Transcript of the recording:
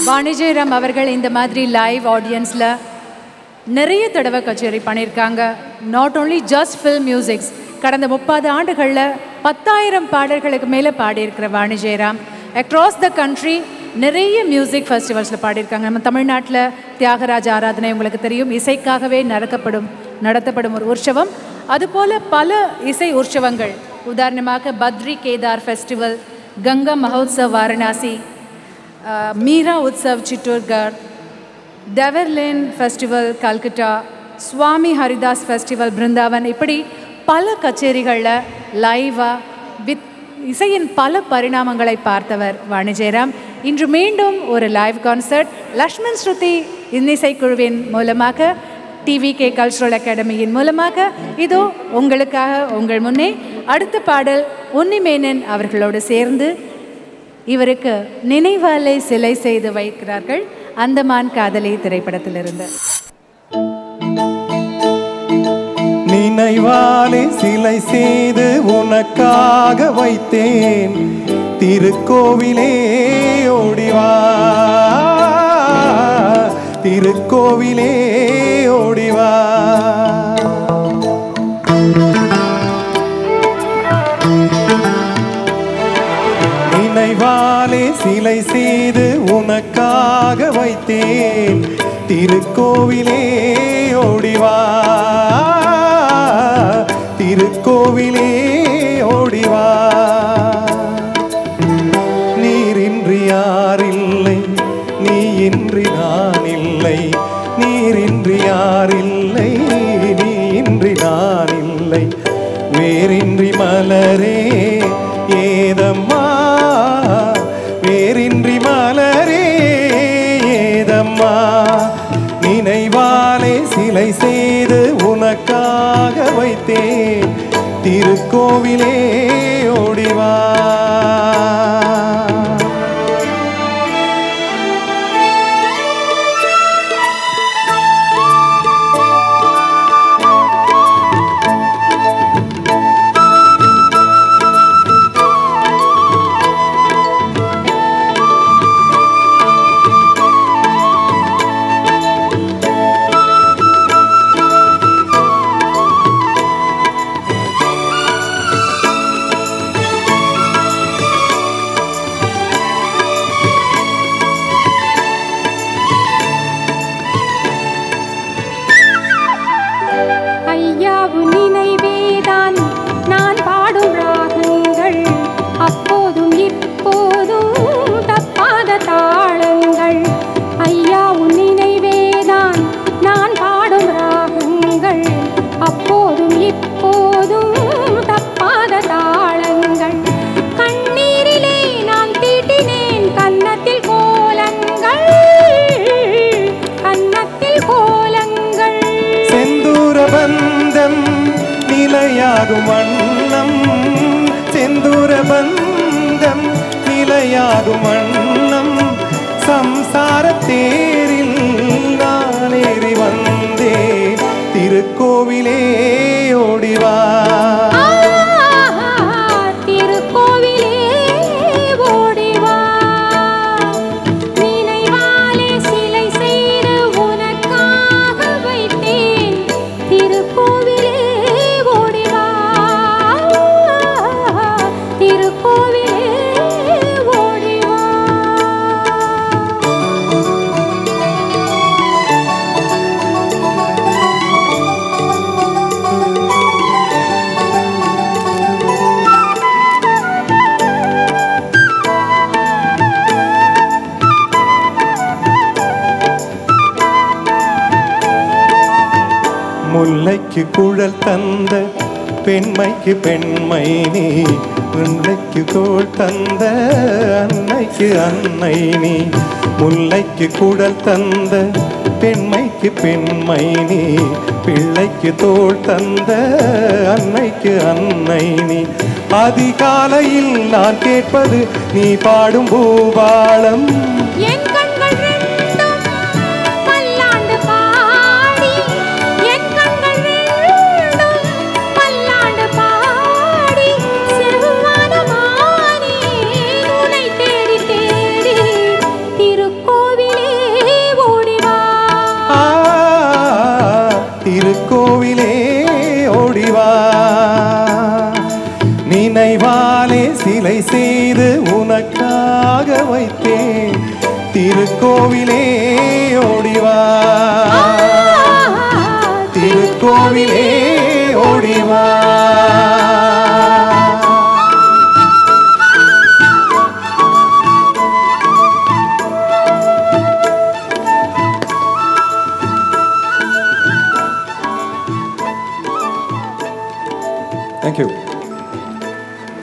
வாணிஜெயராம் அவர்கள் இந்த மாதிரி லைவ் ஆடியன்ஸில் நிறைய தடவை கச்சேரி பண்ணியிருக்காங்க not only just film musics கடந்த முப்பது ஆண்டுகளில் பத்தாயிரம் பாடல்களுக்கு மேலே பாடியிருக்கிற Vani Jayaram across the country நிறைய மியூசிக் ஃபெஸ்டிவல்ஸில் பாடியிருக்காங்க நம்ம தமிழ்நாட்டில் தியாகராஜ ஆராதனை உங்களுக்கு தெரியும் இசைக்காகவே நடக்கப்படும் நடத்தப்படும் ஒரு உற்சவம் அதுபோல் பல இசை உற்சவங்கள் உதாரணமாக பத்ரி கேதார் ஃபெஸ்டிவல் கங்கா மஹோத்சவ் வாரணாசி அஹ், Meera Utsav Chittorgarh Dover Lane festival Calcutta Swami Haridas festival Brindavan இப்படி பல கச்சேரிகளில் லைவாக வித் இசையின் பல பரிணாமங்களை பார்த்தவர் வாணிஜெயராம் இன்று மீண்டும் ஒரு லைவ் கான்சர்ட் லக்ஷ்மண் ஸ்ருதி இன்னிசைக்குழுவின் மூலமாக டிவி கே கல்ச்சுரல் அகாடமியின் மூலமாக இதோ உங்களுக்காக உங்கள் முன்னே அடுத்த பாடல் உன்னிமேனன் அவர்களோடு சேர்ந்து இவருக்கு நினைவாலை சிலை செய்து வைக்கிறார்கள் அந்தமான் காதலி திரைப்படத்திலிருந்து நினைவாலே சிலை செய்து உனக்காக வைத்தேன் திருக்கோவிலே ஓடிவா திருக்கோவிலே ஓடிவா நினைவாலே சிலை செய்து உனக்காக வைத்தேன் திருக்கோவிலே ஓடிவா திருக்கோவிலே ஓடிவா நீரின்றி யாரில்லை நீ இன்றி நான் இல்லை நீரின்றி யாரில்லை நீ இன்றி நான் இல்லை வேரின்றி மலரே ஏதம்மா வேரின்றி மலரே ஏதம்மா நினைவாலே சிலை செய்து உனக்காக வைத்தேன் திருக்கோவிலே ஓடிவா ஐயாவு நினைவேதான் நான் பாடும் ராகங்கள் அப்போதும் இப்போதும் தப்பாத தாளங்கள் ஐயாவு நினைவேதான் நான் பாடும் ராகங்கள் அப்போதும் இப்போதும் தப்பாத தாளங்கள் கண்ணீரிலே நான் தீட்டினேன் கன்னத்தில் கோலங்கள் கன்னத்தில் கோலங்கள் செந்தூர பந்தம் நிலையாகும் வண்ணம் செந்தூர பந்தம் நிலையாகும் வண்ணம் சம்சார தேரில் நான் ஏறி வந்தேன் திருக்கோவிலே ஓடிவா ஆஹா, திருக்கோவிலே ஓடிவா நினைவாலே சிலை செய்து உனக்காக வைத்தேன் திருக்கோவிலே ஓடிவா திருக்கோவிலே ஓடிவா முல்லைக்கு குழல் தந்த பெண்மைக்கு பெண்மை நீ முல்லைக்கு கோள் தந்த அன்னைக்கு அன்னை நீ முல்லைக்கு குழல் தந்த பெண்மைக்கு பெண்மை நீ பிள்ளைக்கு தோள் தந்த அன்னைக்கு அன்னை நீ அதிகாலையில் நான் கேட்பது நீ பாடும் பூபாலம் என் கண்கள் ரெண்டும் பல்லாண்டு பாடி என் கண்கள் ரெண்டும் பல்லாண்டு பாடி செவ்வானமானே உனை தேடி தேடி திருக்கோவில் நினைவாலே சிலை செய்து உனக்காக வைத்தேன் திருக்கோவிலே ஓடிவா திருக்கோவிலே